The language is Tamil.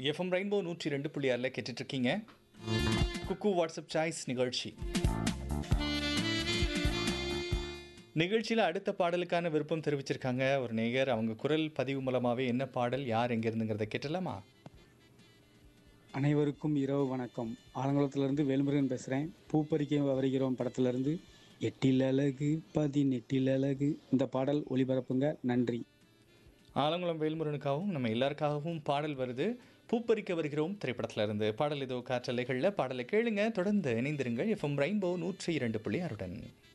எஃப்எம் ரெயின்போ நூற்றி ரெண்டு புள்ளி ஆறில் கேட்டுட்ருக்கீங்க குக்கு வாட்ஸ்அப் சாய்ஸ் நிகழ்ச்சி நிகழ்ச்சியில் அடுத்த பாடலுக்கான விருப்பம் தெரிவிச்சிருக்காங்க ஒரு நேயர் அவங்க குரல் பதிவு மூலமாகவே என்ன பாடல் யார் எங்கேருந்துங்கிறத கேட்டலாமா அனைவருக்கும் இரவு வணக்கம் ஆலங்குளத்திலிருந்து வேல்முருகன் பேசுகிறேன் பூப்பறிக்க வருகிறோம் படத்திலிருந்து எட்டில் அழகு பதினெட்டில் அழகு இந்த பாடல் ஒளிபரப்புங்க நன்றி ஆலங்குளம் வேல்முருகனுக்காகவும் நம்ம எல்லாருக்காகவும் பாடல் வருது பூப்பறிக்க வருகிறோம் திரைப்படத்துல இருந்து பாடல் ஏதோ காற்றலைகளில் பாடலை கேளுங்க தொடர்ந்து இணைந்திருங்கள் எஃப்எம் ரெயின்போ நூற்றி இரண்டு புள்ளி ஆறுடன்